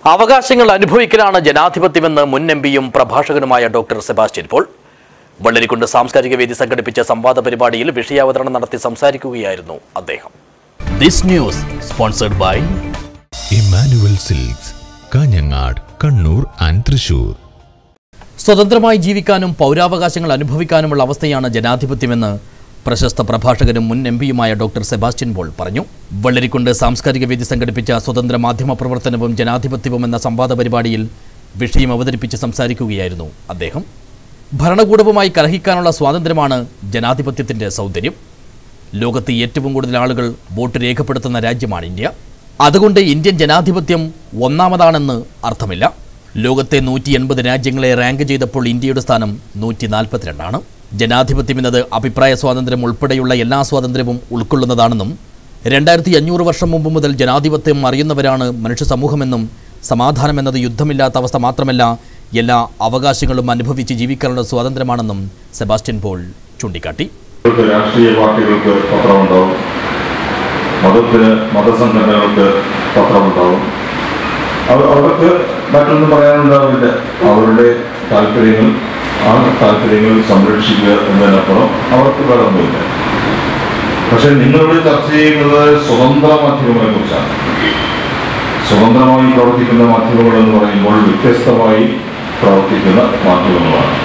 അവകാശങ്ങൾ അനുഭവിക്കലാണ് ജനാധിപത്യമെന്ന് മുൻ എം പിയും പ്രഭാഷകനുമായ ഡോക്ടർ സെബാസ്റ്റ്യൻ പോൾ വള്ളരിക്കുണ്ട് സാംസ്കാരിക വേദി സംഘടിപ്പിച്ച സംവാദ പരിപാടിയിൽ വിഷയാവതരണം നടത്തി സംസാരിക്കുകയായിരുന്നു അദ്ദേഹം this news sponsored by Emmanuel Silks Kanhangad Kannur and Thrissur സ്വതന്ത്രമായി ജീവിക്കാനും പൗരാവകാശങ്ങൾ അനുഭവിക്കാനുമുള്ള അവസ്ഥയാണ് ജനാധിപത്യമെന്ന് പ്രശസ്ത പ്രഭാഷകനും മുൻ എം പിയുമായ ഡോക്ടർ സെബാസ്റ്റ്യൻ പോൾ പറഞ്ഞു വള്ളരിക്കുണ്ട് സാംസ്കാരിക വേദി സംഘടിപ്പിച്ച സ്വതന്ത്ര മാധ്യമ പ്രവർത്തനവും ജനാധിപത്യവും എന്ന സംവാദ പരിപാടിയിൽ വിഷയം അവതരിപ്പിച്ച് സംസാരിക്കുകയായിരുന്നു അദ്ദേഹം ഭരണകൂടവുമായി കലഹിക്കാനുള്ള സ്വാതന്ത്ര്യമാണ് ജനാധിപത്യത്തിന്റെ സൗന്ദര്യം ലോകത്ത് ഏറ്റവും കൂടുതൽ ആളുകൾ വോട്ട് രേഖപ്പെടുത്തുന്ന രാജ്യമാണ് ഇന്ത്യ അതുകൊണ്ട് ഇന്ത്യൻ ജനാധിപത്യം ഒന്നാമതാണെന്ന് അർത്ഥമില്ല ലോകത്തെ നൂറ്റി എൺപത് രാജ്യങ്ങളെ റാങ്ക് ചെയ്തപ്പോൾ ഇന്ത്യയുടെ സ്ഥാനം നൂറ്റി നാൽപ്പത്തിരണ്ടാണ് ജനാധിപത്യം എന്നത് അഭിപ്രായ സ്വാതന്ത്ര്യം ഉൾപ്പെടെയുള്ള എല്ലാ സ്വാതന്ത്ര്യവും ഉൾക്കൊള്ളുന്നതാണെന്നും രണ്ടായിരത്തി അഞ്ഞൂറ് വർഷം മുമ്പ് മുതൽ ജനാധിപത്യം അറിയുന്നവരാണ് മനുഷ്യ സമൂഹമെന്നും സമാധാനം എന്നത് യുദ്ധമില്ലാത്ത അവസ്ഥ മാത്രമല്ല എല്ലാ അവകാശങ്ങളും അനുഭവിച്ച് ജീവിക്കാനുള്ള സ്വാതന്ത്ര്യമാണെന്നും സെബാസ്റ്റ്യൻ പോൾ ചൂണ്ടിക്കാട്ടി ഇവിടുത്തെ രാഷ്ട്രീയ പാർട്ടികൾക്ക് പത്രമുണ്ടാവും മതത്തിന് മതസംഘടനകൾക്ക് പത്രമുണ്ടാവും അവർ അവർക്ക് മറ്റൊന്നും പറയാനുണ്ടാവില്ല അവരുടെ താല്പര്യങ്ങൾ ആ താല്പര്യങ്ങൾ സംരക്ഷിക്കുക എന്നതിനപ്പുറം അവർക്ക് വേറൊന്നുമില്ല പക്ഷെ നിങ്ങളോട് ചർച്ച ചെയ്യുന്നത് സ്വതന്ത്ര മാധ്യമങ്ങളെ കുറിച്ചാണ് സ്വതന്ത്രമായി പ്രവർത്തിക്കുന്ന മാധ്യമങ്ങൾ എന്ന് പറയുമ്പോൾ വ്യത്യസ്തമായി പ്രവർത്തിക്കുന്ന മാധ്യമങ്ങളാണ്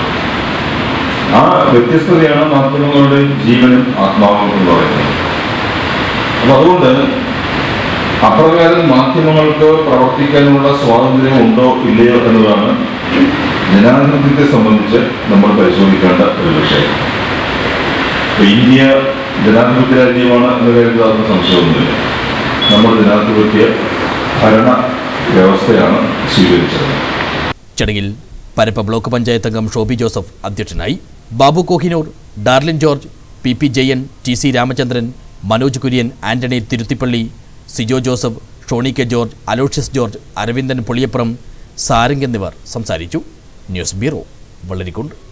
ആ വ്യത്യസ്തതയാണ് മാധ്യമങ്ങളുടെ ജീവനും ആത്മാവും എന്ന് പറയുന്നത് അപ്പൊ അതുകൊണ്ട് അപ്രകാരം മാധ്യമങ്ങൾക്ക് പ്രവർത്തിക്കാനുള്ള സ്വാതന്ത്ര്യം ഉണ്ടോ ഇല്ലയോ എന്നതാണ് ജനാധിപത്യത്തെ സംബന്ധിച്ച് നമ്മൾ പരിശോധിക്കേണ്ട ഒരു വിഷയം ഇപ്പൊ ഇന്ത്യ ജനാധിപത്യ രാജ്യമാണ് എന്ന കാര്യത്തിൽ അതൊന്നും സംശയമൊന്നുമില്ല നമ്മൾ ജനാധിപത്യ ഭരണ വ്യവസ്ഥയാണ് സ്വീകരിച്ചത് ചടങ്ങിൽ പരപ്പ ബ്ലോക്ക് പഞ്ചായത്ത് അംഗം ഷോബി ജോസഫ് അധ്യക്ഷനായി Babu Kohinoor Darlin George P P Jayan T C Ramachandran Manoj Kurian Antony Thiruthippally Sijo Joseph Shoni K George Aloysius George Aravindan Puliyappuram Sarang എന്നിവർ സംസാരിച്ചു ന്യൂസ് ബ്യൂറോ വള്ളരിക്കുണ്ട്